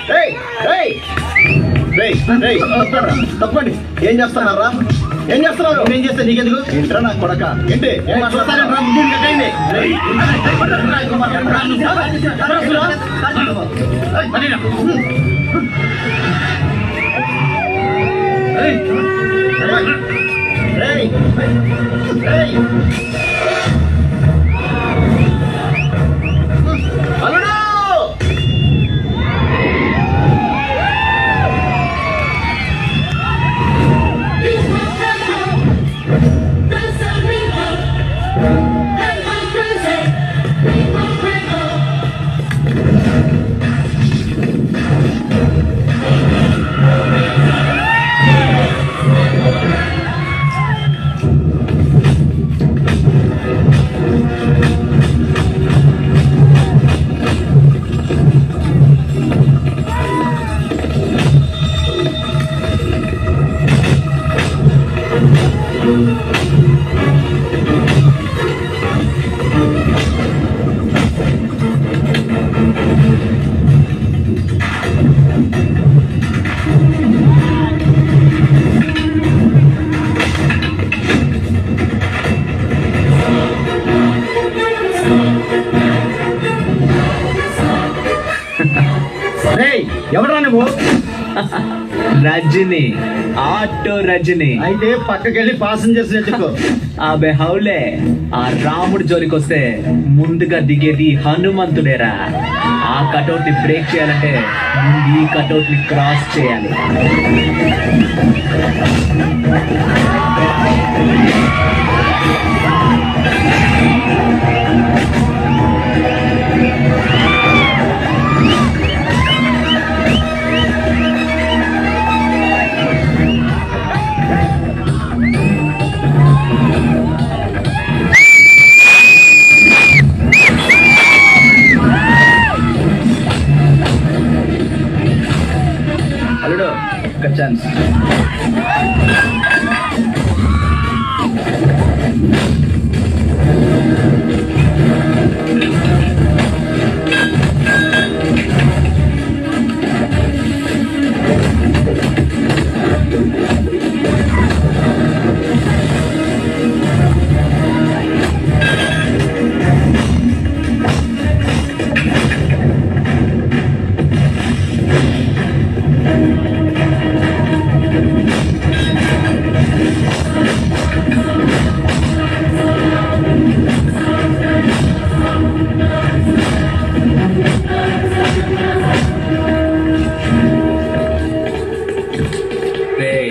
రేయ్ రేయ్ రేయ్ రేయ్ తప్పండి తప్పండి ఏం చేస్తున్నారా ఏం చేస్తున్నారు ఏం చేస్తే నీకెందుకు ఏంట్రా నా కొడక ఏంటి ఏం మాట్లాడతారా ముందు కట్టండి రేయ్ రేయ్ అల్లుడు రేయ్ ఎవరా నువ్వు రజని ఆటో రజని అయితే పక్కకెళ్ళి పాసెంజర్స్ ఎత్తుకో ఆబే హౌలే ఆ రాముడు జోలికొస్తే ముందుగా దిగేది హనుమంతుడేరా ఆ కటౌట్ ని బ్రేక్ చేయాలంటే ముందు ఈ కటౌట్ ని క్రాస్ చేయాలి అల్లుడు ఒక ఛాన్స్ రేయ్,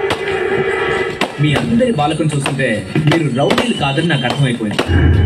మీ అందరి బాలకం చూస్తుంటే మీరు రౌడీలు కాదని నాకు అర్థమైపోయింది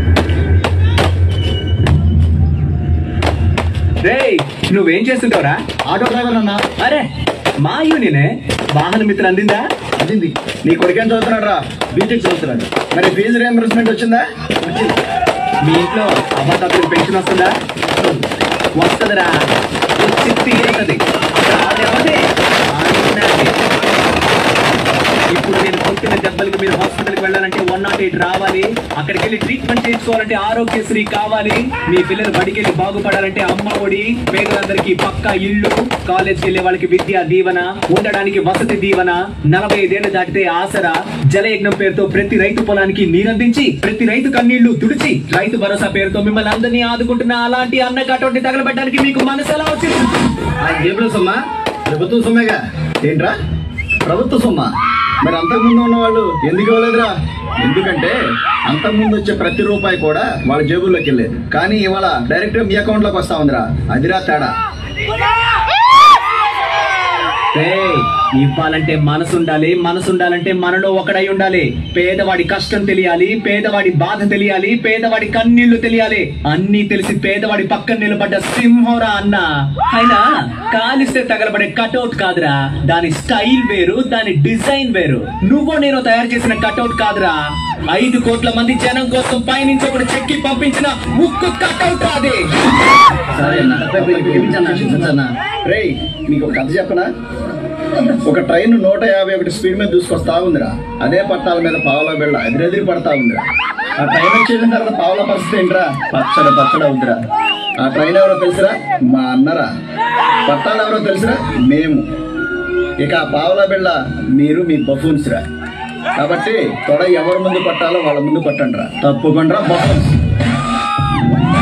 రేయ్ నువ్వేం చేస్తుంటావురా ఆటో డ్రైవర్ అన్నా అరే మా యూనియనే వాహన మిత్ర అందిందా అదింది నీ కొడుకేం చదువుతున్నాడు రా బీటెక్ చదువుతున్నాడు మరి ఫీజు రియంబర్స్మెంట్ వచ్చిందా వచ్చింది మీ ఇంట్లో అవ్వతాతలకు పెన్షన్ వస్తుందా వస్తుందిరా వచ్చి తీరుతుంది అదే అదే ఆడినాది. ఇప్పుడు నేను కొట్టిన దెబ్బలకి మీరు హాస్పిటల్కి వెళ్ళాలంటే వన్ నాట్ ఎయిట్ రావాలి అక్కడికి వెళ్ళి ట్రీట్మెంట్ చేయించుకోవాలంటే ఆరోగ్యశ్రీ కావాలి మీ పిల్లలు బడికి వెళ్ళి బాగుపడాలంటే అమ్మ ఒడి పేదలందరికీ పక్కా ఇల్లు కాలేజ్కి వెళ్ళే వాళ్ళకి విద్యా దీవెన ఉండడానికి వసతి దీవెన నలభై ఐదేళ్లు దాటితే ఆసరా జలయజ్ఞం పేరుతో ప్రతి రైతు పొలానికి నీరందించి ప్రతి రైతు కన్నీళ్లు తుడిచి రైతు భరోసా పేరుతో మిమ్మల్ని అందరినీ ఆదుకుంటున్న అలాంటి అన్న కటౌట్ని తగలబెట్టడానికి మీకు మనసు ఎలా వచ్చింది ఆ జేబులో సొమ్మా ప్రభుత్వ సొమ్మేగా ఏంట్రా ప్రభుత్వ సొమ్మ మరి అంతకుముందు ఉన్న వాళ్ళు ఎందుకు ఇవ్వలేదురా ఎందుకంటే అంతకుముందు వచ్చే ప్రతి రూపాయి కూడా వాళ్ళ జేబుల్లోకి వెళ్ళేది కానీ ఇవాళ డైరెక్ట్ మీ అకౌంట్ లోకి వస్తా ఉందిరా అదిరా తేడా ఏయ్, ఇవ్వాలంటే మనసు ఉండాలి మనసు ఉండాలంటే మనలో ఒకడై ఉండాలి పేదవాడి కష్టం తెలియాలి పేదవాడి బాధ తెలియాలి పేదవాడి కన్నీళ్లు తెలియాలి అన్నీ తెలిసి పేదవాడి పక్కన నిలబడ్డ సింహోరా అన్న అయినా కాలిస్తే తగలబడే కటౌట్ కాదురా దాని స్టైల్ వేరు దాని డిజైన్ వేరు నువ్వు నేను తయారు చేసిన కటౌట్ కాదురా ఐదు కోట్ల మంది జనం కోసం పైనుంచి ఒకటి చెక్కి పంపించిన ముక్కు కటౌట్ అది సరే అన్న రేయ్ నీకు ఒక కథ చెప్పనా ఒక ట్రైన్ నూట యాభై ఒకటి స్పీడ్ మీద దూసుకొస్తా ఉందిరా అదే పట్టాల మీద పావులా బిళ్ళ ఎదురెదిరి పడతా ఉందిరా ఆ ట్రైన్ వచ్చేసిన తర్వాత పావుల పరిస్థితి ఏంట్రా పచ్చడ పచ్చడ అవుతురా ఆ ట్రైన్ ఎవరో తెలుసురా మా అన్నరా పట్టాలు ఎవరో తెలుసురా మేము ఇక ఆ పావుల బిళ్ళ మీరు మీ బఫూన్స్ రా కాబట్టి తొడ ఎవరి ముందు పట్టాలో వాళ్ళ ముందు పట్టండి రా తప్పకుండా బఫూన్స్